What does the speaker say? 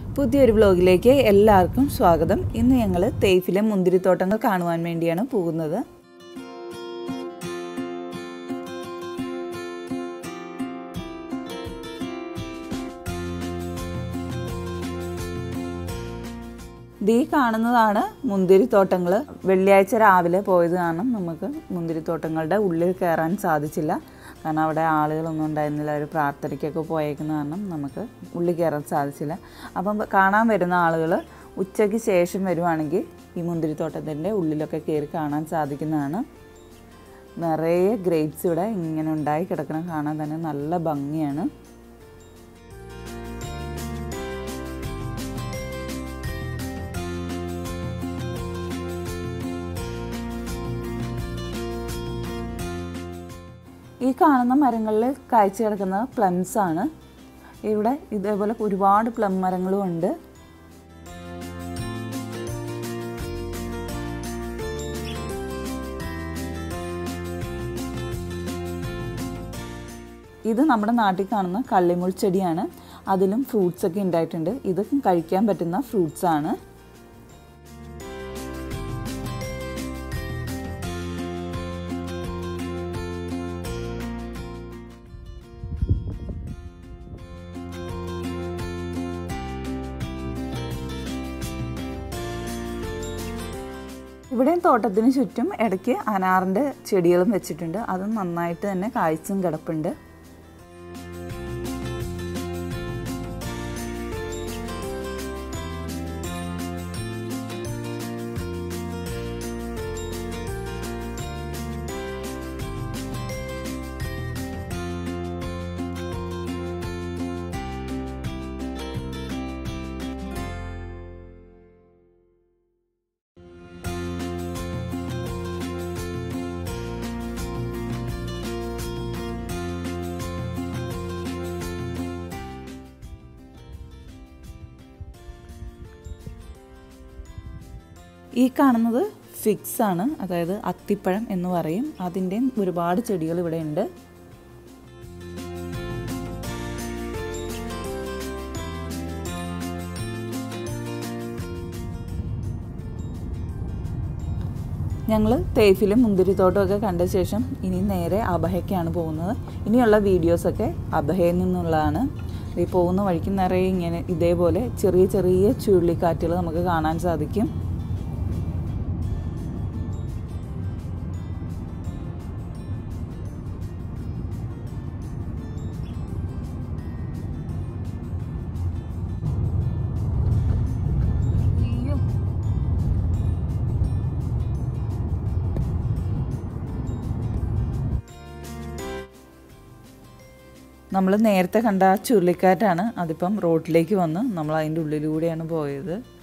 പുതിയൊരു വ്ലോഗിലേക്ക് എല്ലാവർക്കും സ്വാഗതം ഇന്ന് ഞങ്ങൾ തേഫിലെ മുന്തിരിത്തോട്ടങ്ങൾ കാണുവാൻ വേണ്ടിയാണ് പോകുന്നത് ദീ കാണുന്നതാണ് മുന്തിരിത്തോട്ടങ്ങൾ വെള്ളിയാഴ്ച രാവിലെ പോയത് കാരണം നമുക്ക് മുന്തിരിത്തോട്ടങ്ങളുടെ ഉള്ളിൽ കയറാൻ സാധിച്ചില്ല കാരണം അവിടെ ആളുകളൊന്നും ഉണ്ടായിരുന്നില്ല ഒരു പ്രാർത്ഥനയ്ക്കൊക്കെ പോയേക്കുന്ന കാരണം നമുക്ക് ഉള്ളിൽ കയറാൻ സാധിച്ചില്ല അപ്പം കാണാൻ വരുന്ന ആളുകൾ ഉച്ചയ്ക്ക് ശേഷം വരുവാണെങ്കിൽ ഈ മുന്തിരിത്തോട്ടത്തിൻ്റെ ഉള്ളിലൊക്കെ കയറി കാണാൻ സാധിക്കുന്നതാണ് നിറയെ ഗ്രേപ്സ് ഇവിടെ ഇങ്ങനെ ഉണ്ടായി കിടക്കണം കാണാൻ തന്നെ നല്ല ഭംഗിയാണ് ഈ കാണുന്ന മരങ്ങളിൽ കായ്ച്ചു കിടക്കുന്ന പ്ലംസ് ആണ് ഇവിടെ ഇതേപോലെ ഒരുപാട് പ്ലം മരങ്ങളും ഉണ്ട് ഇത് നമ്മുടെ നാട്ടിൽ കാണുന്ന കള്ളിമുൾ ചെടിയാണ് അതിലും ഫ്രൂട്ട്സ് ഒക്കെ ഉണ്ടായിട്ടുണ്ട് ഇത് കഴിക്കാൻ പറ്റുന്ന ഫ്രൂട്ട്സ് ആണ് ഇവിടെയും തോട്ടത്തിന് ചുറ്റും ഇടയ്ക്ക് അനാറിൻ്റെ ചെടികളും വെച്ചിട്ടുണ്ട് അതും നന്നായിട്ട് തന്നെ കായ്ച്ചും കിടപ്പുണ്ട് ഈ കാണുന്നത് ഫിക്സ് ആണ് അതായത് അത്തിപ്പഴം എന്ന് പറയും അതിൻ്റെയും ഒരുപാട് ചെടികൾ ഇവിടെ ഉണ്ട് ഞങ്ങൾ തേഫിലും മുന്തിരിത്തോട്ടമൊക്കെ കണ്ട ശേഷം ഇനി നേരെ അബഹയ്ക്കാണ് പോകുന്നത് ഇനിയുള്ള വീഡിയോസൊക്കെ അബഹയിൽ നിന്നുള്ളതാണ് ഈ പോകുന്ന വഴിക്ക് നിറയെ ഇങ്ങനെ ഇതേപോലെ ചെറിയ ചെറിയ ചുഴലിക്കാറ്റുകൾ നമുക്ക് കാണാൻ സാധിക്കും നമ്മൾ നേരത്തെ കണ്ട ആ ചുഴലിക്കാറ്റാണ് അതിപ്പം റോഡിലേക്ക് വന്ന് നമ്മൾ അതിൻ്റെ ഉള്ളിലൂടെയാണ് പോയത്